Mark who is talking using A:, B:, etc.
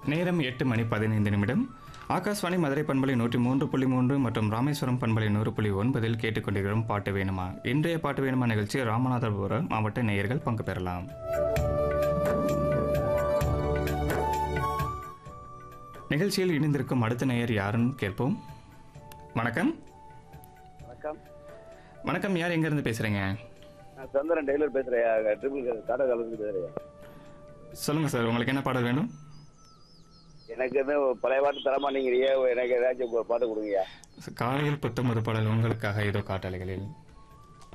A: நேரம் எட்டு மணி பதினைந்து நிமிடம் ஆகாஷ்வாணி மதுரை பண்பலை நூற்றி மூன்று புள்ளி மூன்று மற்றும் ராமேஸ்வரம் பண்பலை நூறு புள்ளி ஒன்பதில் கேட்டுக்கொண்டிருக்கிறோம் பாட்டு வேணுமா இன்றைய பாட்டு வேணுமா நிகழ்ச்சி ராமநாதபுரம் மாவட்ட நேயர்கள் பங்கு பெறலாம் நிகழ்ச்சியில் இணைந்திருக்கும் அடுத்த நேயர் யாருன்னு கேட்போம் வணக்கம்
B: வணக்கம்
A: வணக்கம் யார் எங்கேருந்து பேசுகிறீங்க
B: நான் சந்திரன் டெய்லர் பேசுறேன் ட்ரிபிள் காட்டகாலத்துக்கு பேசுறேன்
A: சொல்லுங்கள் சார் உங்களுக்கு என்ன பாடல் வேணும்
B: எனக்கு வந்து பழைய பாட்டு தர மாட்டேங்கிறீங்க எனக்கு ஏதாச்சும் ஒரு பாட்டு கொடுங்கய்யா
A: காலையில் புத்தம் ஒரு பாடல் உங்களுக்காக ஏதோ காட்டலைகளில்